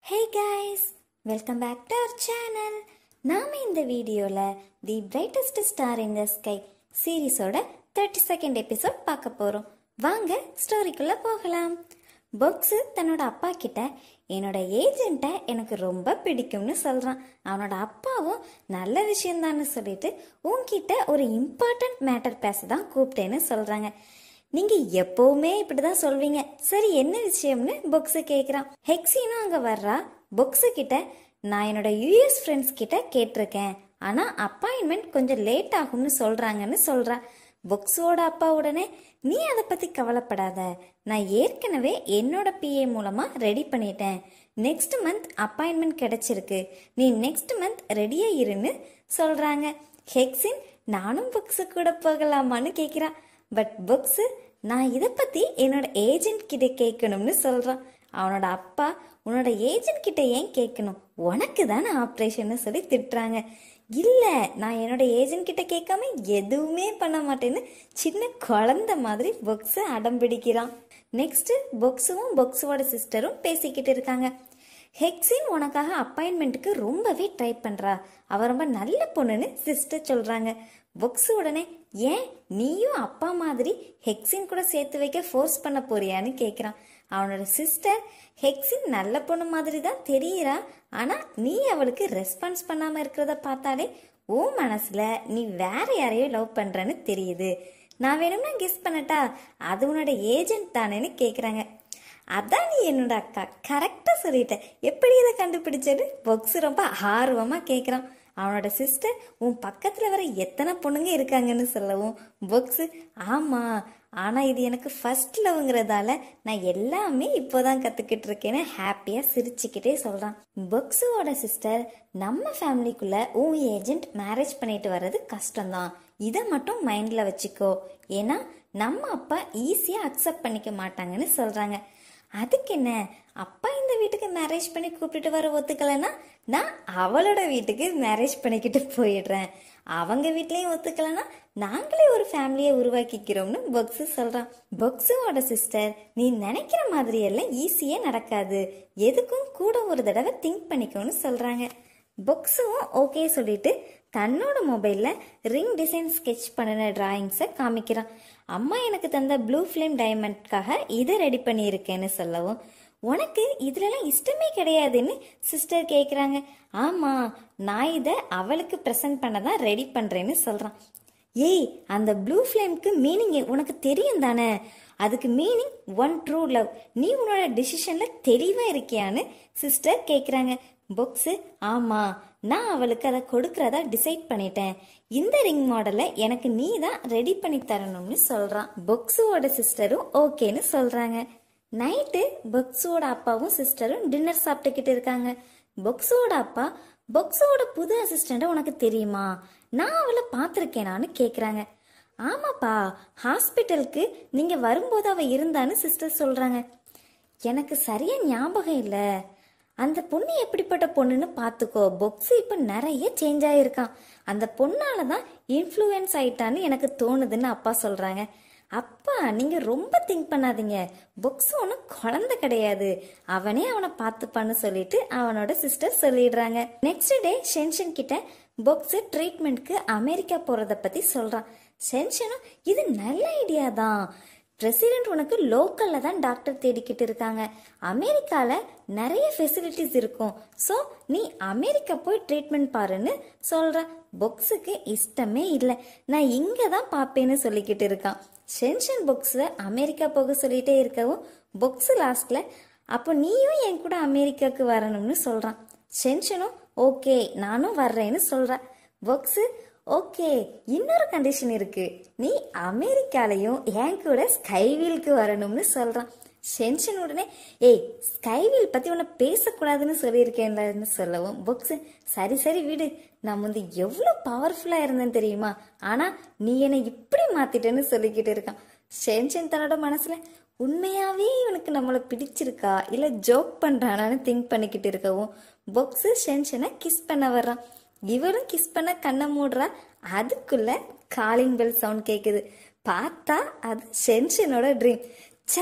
Hey guys welcome back to our channel நாம இந்த வீடியோவில் the brightest star in the sky சீரிஸோட thirty second episode பார்க்க போகிறோம் வாங்க ஸ்டோரிக்குள்ளே போகலாம் பொக்ஸு தன்னோட அப்பா கிட்ட என்னோட ஏஜென்ட்டை எனக்கு ரொம்ப பிடிக்கும்னு சொல்கிறான் அவனோட அப்பாவும் நல்ல விஷயம்தான்னு சொல்லிட்டு உன்கிட்ட ஒரு இம்பார்ட்டன்ட் மேட்டர் பேச தான் கூப்பிட்டேன்னு சொல்கிறாங்க நீங்க எப்பவுமே இப்படிதான் சொல்வீங்க சரி என்ன விஷயம்னு பொக்ஸு கேக்குறான் ஹெக்ஸினும் அங்க வர்றா பொக்ஸு கிட்ட நான் என்னோட யூஎஸ் ஃப்ரெண்ட்ஸ் கிட்ட கேட்டிருக்கேன் ஆனா அப்பாயின்மெண்ட் கொஞ்சம் லேட் ஆகும்னு சொல்றாங்கன்னு சொல்றா பொக்ஸோட அப்பா உடனே நீ அதை பத்தி கவலைப்படாத நான் ஏற்கனவே என்னோட பிஏ மூலமா ரெடி பண்ணிட்டேன் நெக்ஸ்ட் மந்த் அப்பாயின்மெண்ட் கிடைச்சிருக்கு நீ நெக்ஸ்ட் மந்த் ரெடியா இருன்னு சொல்றாங்க ஹெக்ஸின் நானும் புக்ஸு கூட போகலாமான்னு கேட்குறா பட் புக்ஸு நான் இதை பற்றி என்னோட ஏஜென்ட் கிட்ட கேட்கணும்னு சொல்கிறான் அவனோட அப்பா உன்னோட ஏஜென்ட் கிட்ட ஏன் கேட்கணும் உனக்கு தானே ஆப்ரேஷன்னு சொல்லி திட்டுறாங்க இல்லை நான் என்னோட ஏஜென்ட் கிட்ட கேட்காம எதுவுமே பண்ண மாட்டேன்னு சின்ன குழந்த மாதிரி பொக்ஸு அடம் பிடிக்கிறான் நெக்ஸ்ட் பொக்ஸுவும் பொக்ஸுவோட சிஸ்டரும் பேசிக்கிட்டு இருக்காங்க ஹெக்ஸின் உனக்காக அப்பாயின்மெண்ட்டுக்கு ரொம்பவே ட்ரை பண்றா அவ ரொம்ப நல்ல பொண்ணுன்னு சிஸ்டர் சொல்றாங்க புக்ஸ் உடனே ஏன் நீயும் அப்பா மாதிரி ஹெக்ஸின் கூட சேர்த்து வைக்க ஃபோர்ஸ் பண்ண போறியான்னு கேட்குறான் அவனோட சிஸ்டர் ஹெக்ஸின் நல்ல பொண்ணு மாதிரி தான் தெரியுறா ஆனா நீ அவளுக்கு ரெஸ்பான்ஸ் பண்ணாம இருக்கிறத பார்த்தாலே உன் மனசுல நீ வேற யாரையோ லவ் பண்றன்னு தெரியுது நான் வேணும்னா கெஸ் பண்ணட்டா அது உன்னோட ஏஜென்ட் தானேன்னு கேட்குறாங்க அதான் நீ என்னோட அக்கா கரெக்டாக சொல்லிட்ட எப்படி இதை கண்டுபிடிச்சது பொக்ஸ் ரொம்ப ஆர்வமாக கேட்குறான் அவனோட சிஸ்டர் உன் பக்கத்தில் வர எத்தனை பொண்ணுங்க இருக்காங்கன்னு சொல்லவும் பொக்ஸு ஆமாம் ஆனால் இது எனக்கு ஃபர்ஸ்ட் லவ்ங்கிறதால நான் எல்லாமே இப்போதான் கற்றுக்கிட்டு இருக்கேன்னு ஹாப்பியாக சிரிச்சுக்கிட்டே சொல்கிறான் பொக்ஸுவோட சிஸ்டர் நம்ம ஃபேமிலிக்குள்ள உன் ஏஜென்ட் மேரேஜ் பண்ணிட்டு வர்றது கஷ்டம்தான் இதை மட்டும் மைண்டில் வச்சுக்கோ ஏன்னா நம்ம அப்பா ஈஸியாக அக்செப்ட் பண்ணிக்க மாட்டாங்கன்னு சொல்கிறாங்க அதுக்கு என்ன அப்பா இந்த வீட்டுக்கு மேரேஜ் பண்ணி கூப்பிட்டுட்டு வர ஒத்துக்கலைன்னா நான் அவளோட வீட்டுக்கு மேரேஜ் பண்ணிக்கிட்டு போயிடுறேன் அவங்க வீட்லயும் ஒத்துக்கலைன்னா நாங்களே ஒரு ஃபேமிலியை உருவாக்கிக்கிறோம்னு பொக்ஸு சொல்றான் பொக்ஸுவோட சிஸ்டர் நீ நினைக்கிற மாதிரி எல்லாம் ஈஸியே நடக்காது எதுக்கும் கூட ஒரு தடவை திங்க் பண்ணிக்கோன்னு சொல்றாங்க பொக்ஸும் ஓகே சொல்லிட்டு தன்னோட மொபைலில் ரிங் டிசைன் ஸ்கெட்ச் பண்ணின டிராயிங்ஸை காமிக்கிறான் அம்மா எனக்கு தந்த ப்ளூ ஃப்ளேம் டைமண்ட்காக இதை ரெடி பண்ணியிருக்கேன்னு சொல்லவும் உனக்கு இதுலலாம் இஷ்டமே கிடையாதுன்னு சிஸ்டர் கேட்குறாங்க ஆமாம் நான் இதை அவளுக்கு ப்ரெசென்ட் பண்ண தான் ரெடி பண்ணுறேன்னு சொல்கிறான் ஏய் அந்த ப்ளூ ஃப்ளேம்க்கு மீனிங் உனக்கு தெரியும் தானே அதுக்கு மீனிங் ஒன் ட்ரூ லவ் நீ உன்னோட டிசிஷனில் தெளிவாக இருக்கியான்னு சிஸ்டர் கேட்குறாங்க பொக்ஸு ஆமாம் நான் அவளுக்கு அதை கொடுக்கறதா டிசைட் பண்ணிட்டேன் இந்த ரிங் மாடலை எனக்கு நீ தான் ரெடி பண்ணி தரணும்னு சொல்கிறான் பொக்ஸுவோட சிஸ்டரும் ஓகேன்னு சொல்கிறாங்க நைட்டு பொக்ஸுவோட அப்பாவும் சிஸ்டரும் டின்னர் சாப்பிட்டுக்கிட்டு இருக்காங்க பொக்ஸுவோட அப்பா பொக்ஸுவோட புது அசிஸ்டண்ட்டை உனக்கு தெரியுமா நான் அவளை பார்த்துருக்கேனான்னு கேட்குறாங்க ஆமாப்பா ஹாஸ்பிட்டலுக்கு நீங்கள் வரும்போது அவள் இருந்தான்னு சிஸ்டர் சொல்கிறாங்க எனக்கு சரியா ஞாபகம் இல்லை அந்த பொண்ணு எப்படிப்பட்ட பொண்ணுன்னு பார்த்துக்கோ பொக்ஸு இப்போ நிறைய சேஞ்ச் ஆகிருக்கான் அந்த பொண்ணால தான் இன்ஃப்ளூயன்ஸ் ஆயிட்டான்னு எனக்கு தோணுதுன்னு அப்பா சொல்கிறாங்க அப்பா நீங்கள் ரொம்ப திங்க் பண்ணாதீங்க பொக்ஸ் ஒன்றும் குழந்தை கிடையாது அவனே அவனை பார்த்துப்பான்னு சொல்லிட்டு அவனோட சிஸ்டர் சொல்லிடுறாங்க நெக்ஸ்ட் டே ஷென்ஷன் கிட்ட பொக்ஸு ட்ரீட்மெண்ட்க்கு அமெரிக்கா போகிறத பற்றி சொல்கிறான் ஷென்ஷனும் இது நல்ல ஐடியா தான் பிரசிடென்ட் உனக்கு லோக்கலில் தான் டாக்டர் தேடிக்கிட்டு இருக்காங்க அமெரிக்காவில் நிறைய ஃபெசிலிட்டிஸ் இருக்கும் ஸோ நீ அமெரிக்கா போய் ட்ரீட்மெண்ட் பாருன்னு சொல்கிற பொக்ஸுக்கு இஷ்டமே இல்லை நான் இங்கே தான் பார்ப்பேன்னு சொல்லிக்கிட்டு இருக்கான் ஷென்ஷன் பொக்ஸை அமெரிக்கா போக சொல்லிட்டே இருக்கவும் பொக்ஸு லாஸ்ட்டில் அப்போ நீயும் என் கூட அமெரிக்காவுக்கு வரணும்னு சொல்கிறான் ஷென்ஷனும் ஓகே நானும் வர்றேன்னு சொல்கிறேன் பொக்ஸு ஓகே இன்னொரு கண்டிஷன் இருக்கு நீ அமெரிக்காலையும் என் கூட ஸ்கைவீலுக்கு வரணும்னு சொல்றான் ஷென்ஷன் உடனே ஏய் ஸ்கைவீல் பத்தி உன்னை பேசக்கூடாதுன்னு சொல்லியிருக்கேன்லன்னு சொல்லவும் புக்ஸ் சரி சரி விடு நான் வந்து எவ்வளோ பவர்ஃபுல்லா இருந்தேன்னு தெரியுமா ஆனா நீ என்னை இப்படி மாத்திட்டேன்னு சொல்லிக்கிட்டு இருக்கான் ஷென்ஷன் தன்னோட மனசுல உண்மையாவே இவனுக்கு நம்மளை பிடிச்சிருக்கா இல்ல ஜோக் பண்றானான்னு திங்க் பண்ணிக்கிட்டு இருக்கவும் பொக்ஸு ஷென்ஷனை கிஸ் பண்ண வர்றான் இவரும் கிஸ் பண்ண கண்ணை மூடுறா அதுக்குள்ள காலிங் பெல் சவுண்ட் கேக்குது பார்த்தா அது ஷென்ஷனோட ட்ரீம் ச்சே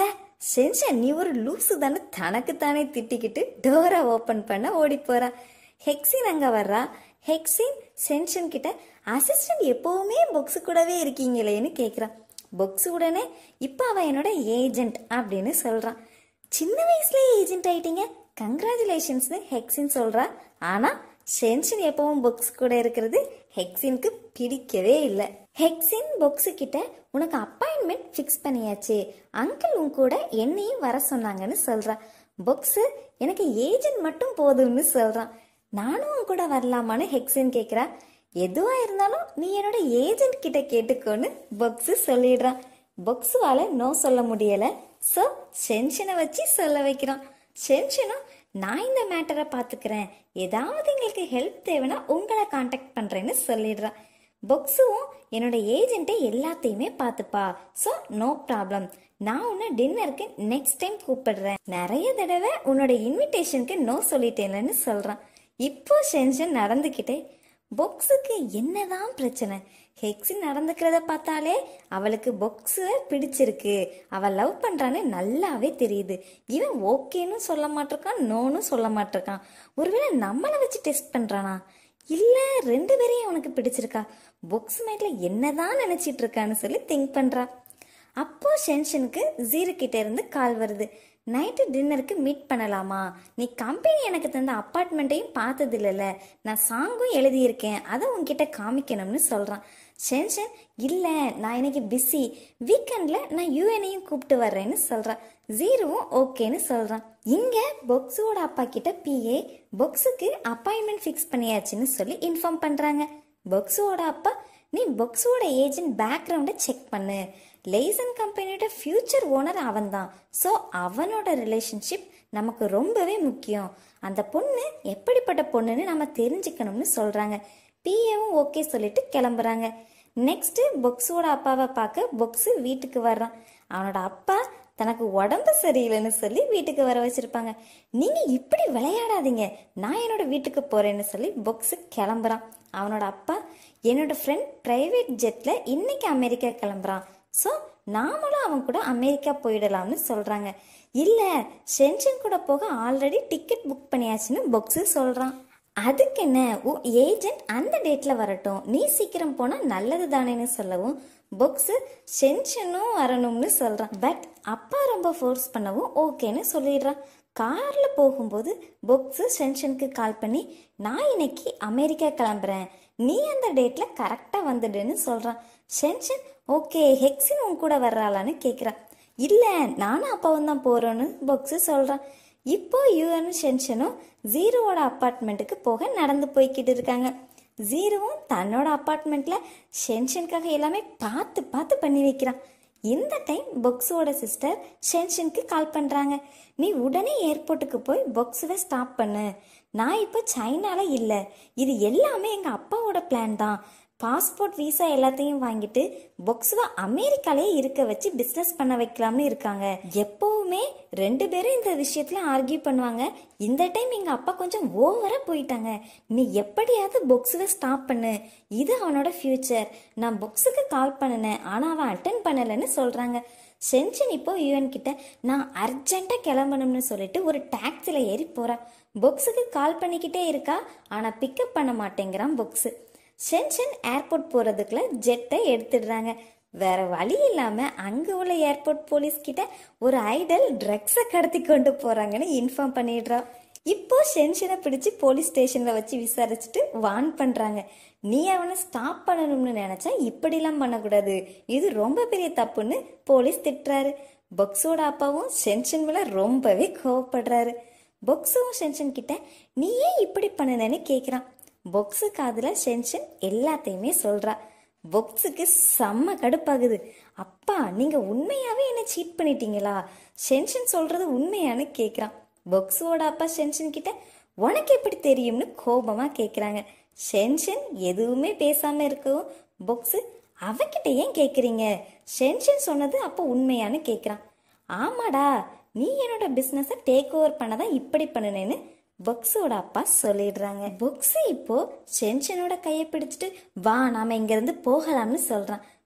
சென்ஷன் நீ ஒரு லூசு தானே தனக்குத்தானே திட்டிக்கிட்டு டோரை ஓபன் பண்ண ஓடி போறா ஹெக்ஸின் அங்க வர்றா ஹெக்ஸின் சென்ஷன் கிட்ட அசிஸ்டன்ட் எப்பவுமே பொக்ஸு கூடவே இருக்கீங்களேன்னு கேக்குறான் பொக்ஸ் உடனே இப்போ அவன் என்னோட ஏஜென்ட் அப்படின்னு சொல்றான் சின்ன வயசுலயே ஏஜென்ட் ஆயிட்டீங்க கங்க்ராச்சுலேஷன்ஸ்னு ஹெக்ஸின் சொல்றா ஆனா சென்ஷன் எப்பவும் பொக்ஸ் கூட இருக்கிறது ஹெக்ஸினுக்கு பிடிக்கவே இல்லை ஹெக்ஸின் பொக்ஸு கிட்ட உனக்கு அப்பாயின்மெண்ட் ஃபிக்ஸ் பண்ணியாச்சு அங்கிள் உன் கூட என்னையும் வர சொன்னாங்கன்னு சொல்றா பொக்ஸு எனக்கு ஏஜென்ட் மட்டும் போதும்னு சொல்றான் நானும் உன் கூட வரலாமான்னு ஹெக்ஸின் கேக்குறா எதுவா இருந்தாலும் நீ என்னோட ஏஜென்ட் கிட்ட கேட்டுக்கோன்னு பொக்ஸு சொல்லிடுறான் பொக்ஸுவால நோ சொல்ல முடியல ஸோ சென்ஷனை வச்சு சொல்ல வைக்கிறான் சென்ஷனும் நான் இந்த மேட்டரை பார்த்துக்கிறேன் ஏதாவது எங்களுக்கு ஹெல்ப் தேவைன்னா உங்களை காண்டாக்ட் பண்றேன்னு சொல்லிடுறான் பொக்ஸுவும் என்னோட ஏஜென்ட்டை எல்லாத்தையுமே பார்த்துப்பா ஸோ நோ ப்ராப்ளம் நான் உன்னை டின்னருக்கு நெக்ஸ்ட் டைம் கூப்பிடுறேன் நிறைய தடவை உன்னோட இன்விடேஷனுக்கு நோ சொல்லிட்டேன்லன்னு சொல்றான் இப்போ சென்ஷன் நடந்துக்கிட்டே பொக்ஸுக்கு என்னதான் பிரச்சனை ஹெக்ஸி நடந்துக்கிறத பார்த்தாலே அவளுக்கு பொக்ஸு பிடிச்சிருக்கு அவள் லவ் பண்றான்னு நல்லாவே தெரியுது இவன் ஓகேன்னு சொல்ல மாட்டிருக்கான் நோன்னு சொல்ல மாட்டிருக்கான் ஒருவேளை நம்மளை வச்சு டெஸ்ட் பண்றானா இல்ல ரெண்டு பேரையும் அவனுக்கு பிடிச்சிருக்கா பொக்ஸ் மேட்ல என்னதான் நினைச்சிட்டு இருக்கான்னு சொல்லி திங்க் பண்றா அப்போ சென்ஷனுக்கு ஜீரு கிட்ட இருந்து கால் வருது நைட்டு டின்னருக்கு மீட் பண்ணலாமா நீ கம்பெனி எனக்கு தந்த அப்பார்ட்மெண்ட்டையும் பார்த்தது இல்லைல்ல நான் சாங்கும் எழுதியிருக்கேன் அதை உன்கிட்ட காமிக்கணும்னு சொல்கிறான் சென்ஷன் இல்லை நான் இன்னைக்கு பிஸி வீக்கெண்டில் நான் யூஎனையும் கூப்பிட்டு வர்றேன்னு சொல்கிறான் ஜீருவும் ஓகேன்னு சொல்கிறான் இங்கே பொக்ஸுவோட அப்பா கிட்ட பிஏ பொக்ஸுக்கு அப்பாயின்மெண்ட் ஃபிக்ஸ் பண்ணியாச்சுன்னு சொல்லி இன்ஃபார்ம் பண்ணுறாங்க பொக்ஸுவோட அப்பா நீ பொக்ஸோட ஏஜென்ட் பேக்ரவுண்டை செக் பண்ணு லேசன் கம்பெனியோட ஃபியூச்சர் ஓனர் அவன் தான் ஸோ அவனோட ரிலேஷன்ஷிப் நமக்கு ரொம்பவே முக்கியம் அந்த பொண்ணு எப்படிப்பட்ட பொண்ணுன்னு நம்ம தெரிஞ்சுக்கணும்னு சொல்கிறாங்க பிஏவும் ஓகே சொல்லிட்டு கிளம்புறாங்க நெக்ஸ்ட் பொக்ஸோட அப்பாவை பார்க்க பொக்ஸு வீட்டுக்கு வர்றான் அவனோட அப்பா தனக்கு உடம்பு சரியில்லைன்னு சொல்லி வீட்டுக்கு வர வச்சிருப்பாங்க நீங்க இப்படி விளையாடாதீங்க நான் என்னோட வீட்டுக்கு போறேன்னு சொல்லி பொக்ஸு கிளம்புறான் அவனோட அப்பா என்னோட ஃப்ரெண்ட் பிரைவேட் ஜெட்ல இன்னைக்கு அமெரிக்கா கிளம்புறான் ஸோ நாமளும் அவன் கூட அமெரிக்கா போயிடலாம்னு சொல்றாங்க இல்ல சென்ஷன் கூட போக ஆல்ரெடி டிக்கெட் புக் பண்ணியாச்சுன்னு பொக்ஸு சொல்றான் அதுக்கு என்ன உன் ஏஜென்ட் அந்த டேட்ல வரட்டும் நீ சீக்கிரம் போனா நல்லது தானேன்னு சொல்லவும் பொக்ஸு சென்ஷனும் வரணும்னு சொல்றான் பட் அப்பா ரொம்ப ஃபோர்ஸ் பண்ணவும் ஓகேன்னு சொல்லிடுறான் கார்ல போகும்போது பொக்ஸு சென்ஷனுக்கு கால் பண்ணி நான் இன்னைக்கு அமெரிக்கா கிளம்புறேன் நீ அந்த டேட்ல கரெக்டா வந்துடுன்னு சொல்றான் சென்ஷன் ஓகே ஹெக்ஸின் உன் கூட வர்றாளான்னு கேக்குறான் இல்ல நானும் அப்பாவும் தான் போறோன்னு பொக்ஸு சொல்றான் இப்போ யூஎன் சென்ஷனும் ஜீரோவோட அப்பார்ட்மெண்ட்டுக்கு போக நடந்து போய்கிட்டு இருக்காங்க ஜீரோவும் தன்னோட அப்பார்ட்மெண்ட்ல ஷென்ஷனுக்காக எல்லாமே பார்த்து பார்த்து பண்ணி வைக்கிறான் இந்த டைம் பொக்ஸுவோட சிஸ்டர் ஷென்ஷனுக்கு கால் பண்றாங்க நீ உடனே ஏர்போர்ட்டுக்கு போய் பொக்ஸுவை ஸ்டாப் பண்ணு நான் இப்போ சைனால இல்லை இது எல்லாமே எங்க அப்பாவோட பிளான் தான் பாஸ்போர்ட் விசா எல்லாத்தையும் வாங்கிட்டு பொக்ஸுவை அமெரிக்காலே இருக்க வச்சு பிசினஸ் பண்ண வைக்கலாம்னு இருக்காங்க எப்பவுமே ரெண்டு பேரும் இந்த விஷயத்துல ஆர்கியூ பண்ணுவாங்க இந்த டைம் எங்க அப்பா கொஞ்சம் ஓவரா போயிட்டாங்க நீ எப்படியாவது பொக்ஸுவை ஸ்டாப் பண்ணு இது அவனோட ஃபியூச்சர் நான் பொக்ஸுக்கு கால் பண்ணினேன் ஆனா அவன் அட்டன் பண்ணலன்னு சொல்றாங்க சென்ஷன் இப்போ யூஎன் கிட்ட நான் அர்ஜென்ட்டா கிளம்பணும்னு சொல்லிட்டு ஒரு டாக்ஸில ஏறி போறான் பொக்ஸுக்கு கால் பண்ணிக்கிட்டே இருக்கா ஆனா பிக்கப் பண்ண மாட்டேங்கிறான் பொக்ஸு ஷென்ஷன் ஏர்போர்ட் போறதுக்குள்ள ஜெட்டை எடுத்துடுறாங்க வேற வழி இல்லாம அங்க உள்ள ஏர்போர்ட் போலீஸ் கிட்ட ஒரு ஐடல் ட்ரக்ஸை கடத்தி கொண்டு போறாங்கன்னு இன்ஃபார்ம் பண்ணிடுறா இப்போ ஷென்ஷனை பிடிச்சு போலீஸ் ஸ்டேஷன்ல வச்சு விசாரிச்சுட்டு வார்ன் பண்றாங்க நீ அவனை ஸ்டாப் பண்ணணும்னு நினைச்சா இப்படிலாம் பண்ணக்கூடாது இது ரொம்ப பெரிய தப்புன்னு போலீஸ் திட்டுறாரு பொக்ஸோட அப்பாவும் ஷென்ஷன் மேல ரொம்பவே கோவப்படுறாரு பொக்ஸும் ஷென்ஷன் கிட்ட நீ ஏன் இப்படி பண்ணுனேன்னு கேக்குறான் பொக்ஸு காதுல ஷென்ஷன் எல்லாத்தையுமே சொல்றா பொக்ஸுக்கு செம்ம கடுப்பாகுது அப்பா நீங்க உண்மையாவே என்ன சீட் பண்ணிட்டீங்களா ஷென்ஷன் சொல்றது உண்மையான்னு கேக்குறான் பொக்ஸுவோட அப்பா ஷென்ஷன் கிட்ட உனக்கு எப்படி தெரியும்னு கோபமா கேக்குறாங்க ஷென்ஷன் எதுவுமே பேசாம இருக்கவும் பொக்ஸு அவகிட்ட ஏன் கேக்குறீங்க ஷென்ஷன் சொன்னது அப்போ உண்மையான்னு கேக்குறான் ஆமாடா நீ என்னோட பிசினஸ டேக் ஓவர் பண்ணதான் இப்படி பண்ணுனேன்னு பொக்ஸோட அப்பா சொல்லிடுறாங்க பொக்ஸ் இப்போ சென்ஷனோட கையை பிடிச்சிட்டு வா நாம இங்க இருந்து போகலாம்னு சொல்றான்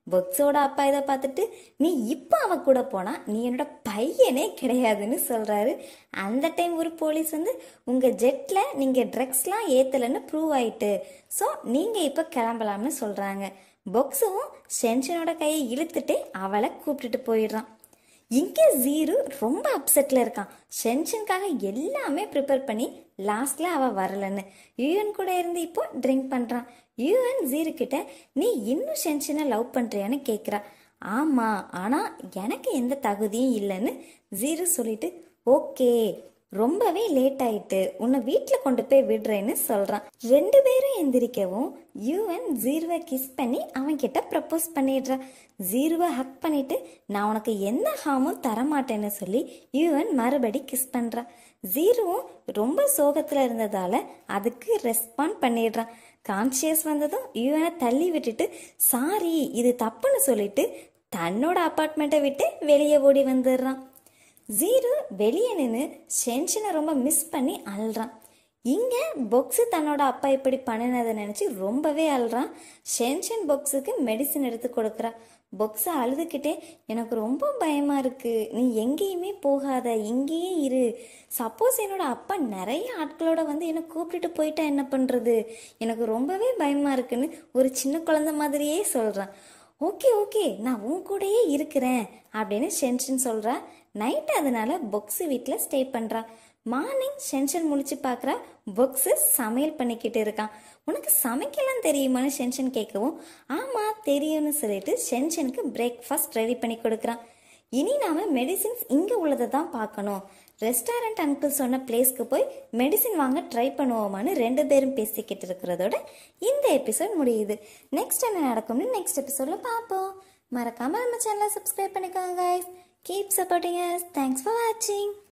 பொக்ஸோட அப்பா இதை பார்த்துட்டு நீ இப்போ அவ கூட போனா நீ என்னோட பையனே கிடையாதுன்னு சொல்றாரு அந்த டைம் ஒரு போலீஸ் வந்து உங்க ஜெட்ல நீங்க ட்ரக்ஸ்லாம் ஏத்தலைன்னு ப்ரூவ் ஆயிட்டு ஸோ நீங்க இப்போ கிளம்பலாம்னு சொல்றாங்க பொக்ஸும் ஷென்ஷனோட கையை இழுத்துட்டு அவளை கூப்பிட்டுட்டு போயிடுறான் இங்கே ஜீரு ரொம்ப அப்செட்ல இருக்கான் ஷென்ஷனுக்காக எல்லாமே ப்ரிப்பேர் பண்ணி லாஸ்ட்ல அவ வரலன்னு யூஎன் கூட இருந்து இப்போ ட்ரிங்க் பண்றான் யூஎன் ஜீரு கிட்ட நீ இன்னும் ஷென்ஷனை லவ் பண்றியான்னு கேக்குறா ஆமா ஆனா எனக்கு எந்த தகுதியும் இல்லைன்னு ஜீரு சொல்லிட்டு ஓகே ரொம்பவே லேட் ஆயிட்டு உன்னை வீட்டில் கொண்டு போய் விடுறேன்னு சொல்றான் ரெண்டு பேரும் எந்திரிக்கவும் யூஎன் ஜீருவை கிஸ் பண்ணி அவன் கிட்ட ப்ரப்போஸ் பண்ணிடுறா ஜீருவை ஹக் பண்ணிட்டு நான் உனக்கு எந்த ஹார்மும் தரமாட்டேன்னு சொல்லி யூஎன் மறுபடி கிஸ் பண்றா ஜீருவும் ரொம்ப சோகத்துல இருந்ததால அதுக்கு ரெஸ்பாண்ட் பண்ணிடுறான் கான்சியஸ் வந்ததும் யூஎனை தள்ளி விட்டுட்டு சாரி இது தப்புன்னு சொல்லிட்டு தன்னோட அப்பார்ட்மெண்ட்டை விட்டு வெளியே ஓடி வந்துடுறான் ஜீரு வெளியே நின்று ஷென்ஷனை ரொம்ப மிஸ் பண்ணி அழுறான் இங்கே பொக்ஸு தன்னோட அப்பா இப்படி பண்ணினதை நினச்சி ரொம்பவே அழுறான் ஷென்ஷன் பொக்ஸுக்கு மெடிசின் எடுத்து கொடுக்குறா பொக்ஸை அழுதுகிட்டே எனக்கு ரொம்ப பயமா இருக்கு நீ எங்கேயுமே போகாத இங்கேயே இரு சப்போஸ் என்னோட அப்பா நிறைய ஆட்களோட வந்து என்னை கூப்பிட்டுட்டு போயிட்டா என்ன பண்றது எனக்கு ரொம்பவே பயமா இருக்குன்னு ஒரு சின்ன குழந்தை மாதிரியே சொல்றான் ஓகே ஓகே நான் உன் கூடயே இருக்கிறேன் அப்படின்னு ஷென்ஷன் சொல்றா நைட் அதனால பொக்ஸு வீட்டில் ஸ்டே பண்றா மார்னிங் ஷென்ஷன் முழிச்சு பார்க்குறா பொக்ஸு சமையல் பண்ணிக்கிட்டு இருக்கான் உனக்கு சமைக்கலாம் தெரியுமான்னு ஷென்ஷன் கேட்கவும் ஆமா தெரியும்னு சொல்லிட்டு ஷென்ஷனுக்கு பிரேக்ஃபாஸ்ட் ரெடி பண்ணி கொடுக்குறான் இனி நாம மெடிசின்ஸ் இங்க உள்ளதை தான் பார்க்கணும் ரெஸ்டாரண்ட் அங்கிள் சொன்ன பிளேஸ்க்கு போய் மெடிசின் வாங்க ட்ரை பண்ணுவோமான்னு ரெண்டு பேரும் பேசிக்கிட்டு இருக்கிறதோட இந்த எபிசோட் முடியுது நெக்ஸ்ட் என்ன நடக்கும்னு நெக்ஸ்ட் எபிசோட்ல பார்ப்போம் மறக்காம நம்ம சேனலை சப்ஸ்கிரைப் பண்ணிக்கோங்க guys. Keep supporting us thanks for வாட்சிங்